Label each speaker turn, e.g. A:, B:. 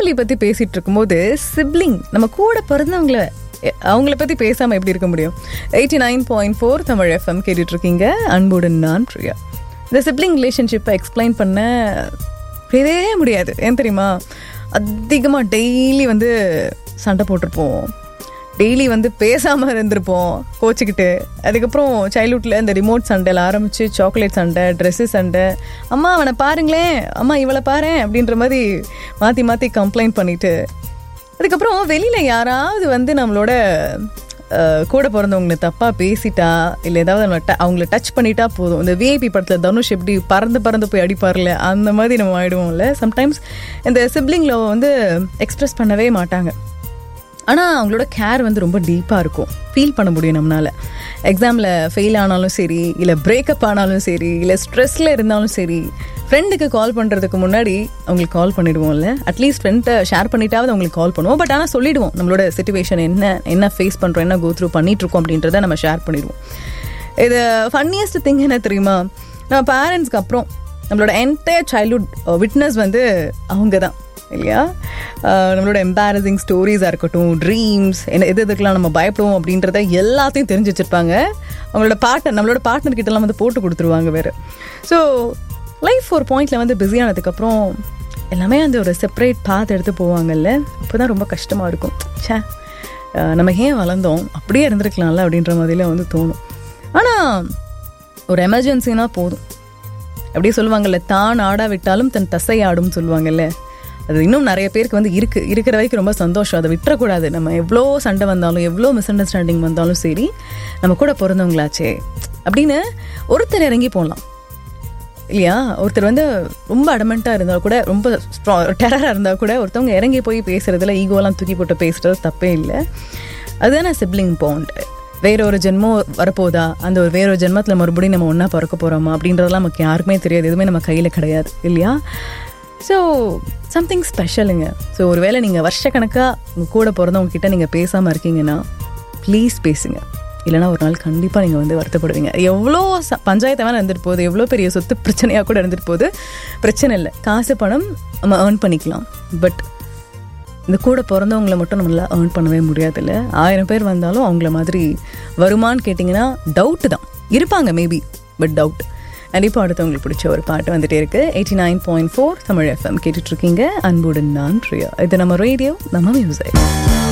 A: family பற்றி பேசிகிட்டு இருக்கும்போது சிப்ளிங் நம்ம கூட பிறந்தவங்கள எ- அவங்கள பற்றி பேசாமல் எப்படி இருக்க முடியும் eighty nine point four Tamil FM கேட்டுட்ருக்கீங்க அன்புடன் நான் பிரியா இந்த சிப்ளிங் ரிலேஷன்ஷிப்பை எக்ஸ்பிளைன் பண்ண முடியவே முடியாது ஏன் தெரியுமா அதிகமாக டெய்லி வந்து சண்டை போட்டிருப்போம் டெய்லி வந்து பேசாமல் இருந்திருப்போம் கோச்சிக்கிட்டு அதுக்கப்புறம் சைல்ட்ஹுட்டில் இந்த ரிமோட் சண்டையில் ஆரம்பித்து சாக்லேட் சண்டை ட்ரெஸ்ஸு சண்டை அம்மா அவனை பாருங்களேன் அம்மா இவளை பாரேன் அப்படின்ற மாதிரி மாற்றி மாற்றி கம்ப்ளைண்ட் பண்ணிட்டு அதுக்கப்புறம் வெளியில் யாராவது வந்து நம்மளோட அஹ், கூட பிறந்தவங்களை தப்பாக பேசிட்டா இல்லை ஏதாவது நம்ம ட- அவங்கள டச் பண்ணிட்டா போதும் இந்த விஐபி படத்தில் தனுஷ் எப்படி பறந்து பறந்து போய் அடிப்பார்ல அந்த மாதிரி நம்ம ஆயிடுவோம்ல சம்டைம்ஸ் இந்த சிப்ளிங்கில் வந்து எக்ஸ்பிரஸ் பண்ணவே மாட்டாங்க ஆனால் அவங்களோட கேர் வந்து ரொம்ப டீப்பாக இருக்கும் ஃபீல் பண்ண முடியும் நம்மளால எக்ஸாமில் ஃபெயில் ஆனாலும் சரி இல்லை பிரேக்கப் ஆனாலும் சரி இல்லை ஸ்ட்ரெஸ்ஸில் இருந்தாலும் சரி ஃப்ரெண்டுக்கு கால் பண்ணுறதுக்கு முன்னாடி அவங்களுக்கு கால் பண்ணிடுவோம்ல அட்லீஸ்ட் ஃப்ரெண்ட்டை ஷேர் பண்ணிட்டாவது அவங்களுக்கு கால் பண்ணுவோம் பட் ஆனால் சொல்லிடுவோம் நம்மளோட சுச்சுவேஷன் என்ன என்ன ஃபேஸ் பண்ணுறோம் என்ன கோ த்ரூ பண்ணிகிட்ருக்கோம் அப்படின்றத நம்ம ஷேர் பண்ணிடுவோம் இது ஃபன்னியஸ்ட் திங் என்ன தெரியுமா நம்ம பேரண்ட்ஸ்க்கு அப்புறம் நம்மளோட என்டையர் சைல்ட்ஹுட் விட்னஸ் வந்து அவங்க தான் இல்லையா அஹ் நம்மளோட எம்பாரசிங் ஸ்டோரிஸாக இருக்கட்டும் ட்ரீம்ஸ் என்ன எது எதுக்கெல்லாம் நம்ம பயப்படுவோம் அப்படின்றத எல்லாத்தையும் தெரிஞ்சு வச்சுருப்பாங்க அவங்களோட பார்ட்னர் நம்மளோட பார்ட்னர் கிட்டலாம் வந்து போட்டு கொடுத்துருவாங்க வேறு ஸோ லைஃப் ஒரு பாயிண்டில் வந்து பிஸியானதுக்கப்புறம் எல்லாமே அந்த ஒரு செப்பரேட் பாத் எடுத்து போவாங்கல்ல அப்போ தான் ரொம்ப கஷ்டமாக இருக்கும் ச்சே அஹ் நம்ம ஏன் வளர்ந்தோம் அப்படியே இருந்திருக்கலாம்ல அப்படின்ற மாதிரிலாம் வந்து தோணும் ஆனால் ஒரு எமர்ஜென்சினா போதும் அப்படியே சொல்லுவாங்கல்ல தான் ஆடா விட்டாலும் தன் தசை ஆடும் சொல்லுவாங்கல்ல அது இன்னும் நிறைய பேருக்கு வந்து இருக்கு இருக்கிற வரைக்கும் ரொம்ப சந்தோஷம் அதை விட்டுறக்கூடாது நம்ம எவ்வளோ சண்டை வந்தாலும் எவ்வளோ மிஸ் அண்டர்ஸ்டாண்டிங் வந்தாலும் சரி நம்ம கூட பிறந்தவங்களாச்சே அப்படின்னு ஒருத்தர் இறங்கி போடலாம் இல்லையா ஒருத்தர் வந்து ரொம்ப அடமெண்ட்டாக இருந்தால் கூட ரொம்ப ஸ்ட்ரா டெரராக இருந்தால் கூட ஒருத்தவங்க இறங்கி போய் பேசுறதுல ஈகோலாம் தூக்கி போட்டு பேசுறது தப்பே இல்லை அதுதானே சிப்ளிங் பாண்ட் வேற ஒரு ஜென்மம் வரப்போதா அந்த ஒரு வேற ஒரு ஜென்மத்தில் மறுபடியும் நம்ம ஒன்றா பிறக்க போகிறோமா அப்படின்றதெல்லாம் நமக்கு யாருக்குமே தெரியாது எதுவுமே நம்ம கையில் கிடையாது இல்லையா ஸோ சம்திங் ஸ்பெஷலுங்க ஸோ ஒருவேளை நீங்கள் வருஷக்கணக்காக உங்கள் கூட பிறந்தவங்க கிட்ட நீங்கள் பேசாமல் இருக்கீங்கன்னா ப்ளீஸ் பேசுங்க இல்லைனா ஒரு நாள் கண்டிப்பாக நீங்கள் வந்து வருத்தப்படுவீங்க எவ்வளோ ச பஞ்சாயத்து வேணால் இருந்துட்டு போகுது எவ்வளோ பெரிய சொத்து பிரச்சனையாக கூட இருந்துட்டு போகுது பிரச்சனை இல்லை காசு பணம் நம்ம ஏர்ன் பண்ணிக்கலாம் பட் இந்த கூட பிறந்தவங்கள மட்டும் நம்மளால ஏர்ன் பண்ணவே முடியாதுல்ல ஆயிரம் பேர் வந்தாலும் அவங்கள மாதிரி வருமான்னு கேட்டிங்கன்னா டவுட்டு தான் இருப்பாங்க மேபி பட் டவுட் கண்டிப்பாக அடுத்தவங்களுக்கு பிடிச்ச ஒரு பாட்டு வந்துட்டே இருக்கு eighty nine point four Tamil FM கேட்டுட்ருக்கீங்க அன்புடன் நான் பிரியா இது நம்ம ரேடியோ நம்ம மியூசிக்